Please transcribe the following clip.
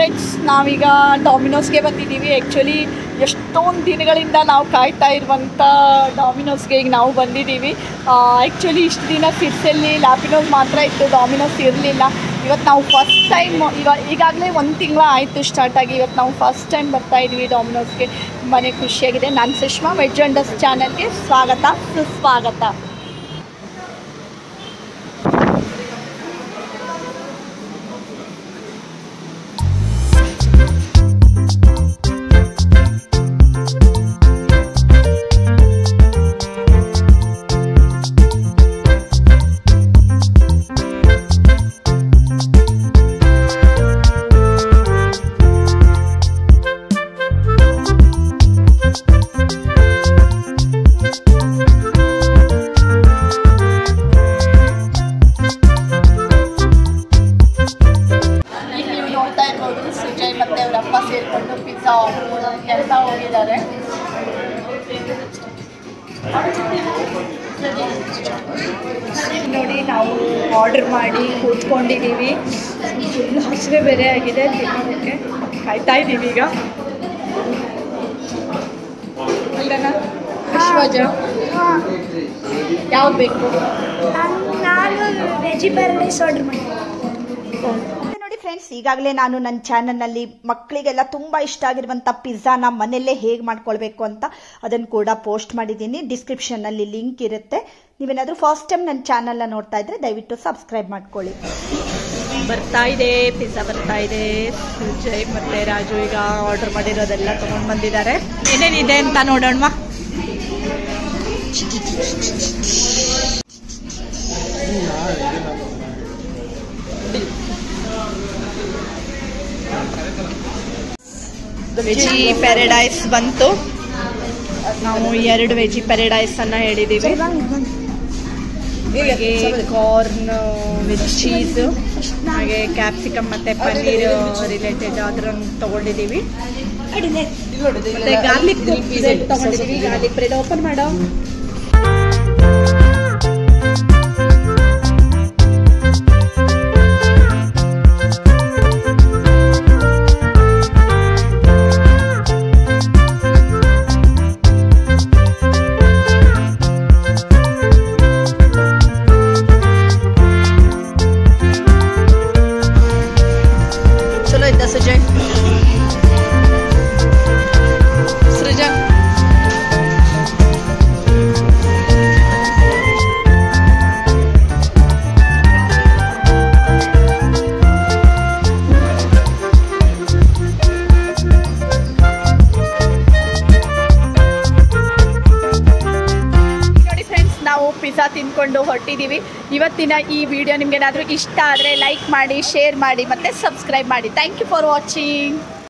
friends ನಾವೀಗ ಡಾಮಿನೋಸ್ಗೆ ಬಂದಿದ್ದೀವಿ actually ಎಷ್ಟೊಂದು ದಿನಗಳಿಂದ ನಾವು ಕಾಯ್ತಾ ಇರುವಂಥ ಡಾಮಿನೋಸ್ಗೆ ಈಗ ನಾವು ಬಂದಿದ್ದೀವಿ ಆ್ಯಕ್ಚುಲಿ ಇಷ್ಟು ದಿನ ಸಿರ್ಸಲ್ಲಿ ಲ್ಯಾಪಿನೋಸ್ ಮಾತ್ರ ಇತ್ತು ಡಾಮಿನೋಸ್ ಇರಲಿಲ್ಲ ಇವತ್ತು ನಾವು ಫಸ್ಟ್ ಟೈಮ್ ಇವಾಗ ಈಗಾಗಲೇ ಒಂದು ತಿಂಗಳ ಆಯಿತು ಸ್ಟಾರ್ಟ್ ಆಗಿ ಇವತ್ತು ನಾವು ಫಸ್ಟ್ ಟೈಮ್ ಬರ್ತಾ ಇದ್ದೀವಿ ಡಾಮಿನೋಸ್ಗೆ ತುಂಬಾ ಖುಷಿಯಾಗಿದೆ ನಾನು ಸುಷ್ಮಾ ವೆಜ್ ಅಂಡರ್ಸ್ ಚಾನಲ್ಗೆ ಸ್ವಾಗತ ಸುಸ್ವಾಗತ ಈಗ ನೀವು ನೋಡ್ತಾ ಇರ್ಬೋದು ಸುಜಯ್ ಮತ್ತೆ ಅವ್ರ ಅಪ್ಪ ಸೇರಿಕೊಂಡು ಪಿಜ್ಜಾ ಆರ್ಡರ್ ಕೆಲಸ ಹೋಗಿದ್ದಾರೆ ನೋಡಿ ನಾವು ಆರ್ಡರ್ ಮಾಡಿ ಕೂತ್ಕೊಂಡಿದ್ದೀವಿ ಫುಲ್ ಹಸಿವೆ ಬೇರೆ ಆಗಿದೆ ತಿನ್ನೋದಕ್ಕೆ ಕಾಯ್ತಾ ಇದ್ದೀವಿ ಈಗ ಅಲ್ಲನ ವಿಶ್ವಜ ಯಾವ್ದು ಬೇಕು ನಾನು ವೆಜಿ ಪ್ಯಾರಡೈಸ್ ಆರ್ಡರ್ ಮಾಡಿ ಮತ್ತೆ ನೋಡಿ ಫ್ರೆಂಡ್ಸ್ ಈಗಾಗಲೇ ನಾನು ನನ್ನ ಚಾನಲ್ನಲ್ಲಿ ಮಕ್ಕಳಿಗೆಲ್ಲ ತುಂಬ ಇಷ್ಟ ಆಗಿರುವಂಥ ಪಿಜ್ಜಾನ ಮನೆಯಲ್ಲೇ ಹೇಗೆ ಮಾಡ್ಕೊಳ್ಬೇಕು ಅಂತ ಅದನ್ನು ಕೂಡ ಪೋಸ್ಟ್ ಮಾಡಿದ್ದೀನಿ ಡಿಸ್ಕ್ರಿಪ್ಷನ್ನಲ್ಲಿ ಲಿಂಕ್ ಇರುತ್ತೆ ನೀವೇನಾದರೂ ಫಸ್ಟ್ ಟೈಮ್ ನನ್ನ ಚಾನಲ್ನ ನೋಡ್ತಾ ಇದ್ರೆ ದಯವಿಟ್ಟು ಸಬ್ಸ್ಕ್ರೈಬ್ ಮಾಡ್ಕೊಳ್ಳಿ ಬರ್ತಾ ಇದೆ ಪಿಜ್ಜಾ ಬರ್ತಾ ಇದೆ ಸುಜಯ್ ಮತ್ತೆ ರಾಜು ಈಗ ಆರ್ಡರ್ ಮಾಡಿರೋದೆಲ್ಲ ತಗೊಂಡ್ ಬಂದಿದ್ದಾರೆ ಏನೇನಿದೆ ಅಂತ ನೋಡೋಣ ವೆಜಿ ಪ್ಯಾರಡೈಸ್ ಬಂತು ನಾವು ಎರಡು ವೆಜಿ ಪ್ಯಾರಡೈಸ್ ಅನ್ನ ಹೇಳಿದೀವಿ ಹಾಗೆ ಕಾರ್ನ್ ವಿತ್ ಚೀಸ್ ಹಾಗೆ ಕ್ಯಾಪ್ಸಿಕಮ್ ಮತ್ತೆ ಪನ್ನೀರ್ ರಿಲೇಟೆಡ್ ಅದ್ರನ್ನು ತಗೊಂಡಿದ್ದೀವಿ ಮತ್ತೆ ಗಾರ್ಲಿಕ್ ಬ್ರೆಡ್ ತಗೊಂಡಿದ್ದೀವಿ ಗಾರ್ಲಿಕ್ ಬ್ರೆಡ್ ಓಪನ್ ಮಾಡೋ ಚಲೋ ಇದ್ದ ಸುಜಯ್ ಸೃಜಾ ನೋಡಿ ಫ್ರೆಂಡ್ಸ್ ನಾವು ಪಿಜ್ಜಾ ತಿನ್ಕೊಂಡು ಹೊರಟಿದ್ದೀವಿ ಇವತ್ತಿನ ಈ ವಿಡಿಯೋ ನಿಮ್ಗೆ ಏನಾದರೂ ಇಷ್ಟ ಆದರೆ ಲೈಕ್ ಮಾಡಿ ಶೇರ್ ಮಾಡಿ ಮತ್ತು ಸಬ್ಸ್ಕ್ರೈಬ್ ಮಾಡಿ ಥ್ಯಾಂಕ್ ಯು ಫಾರ್ ವಾಚಿಂಗ್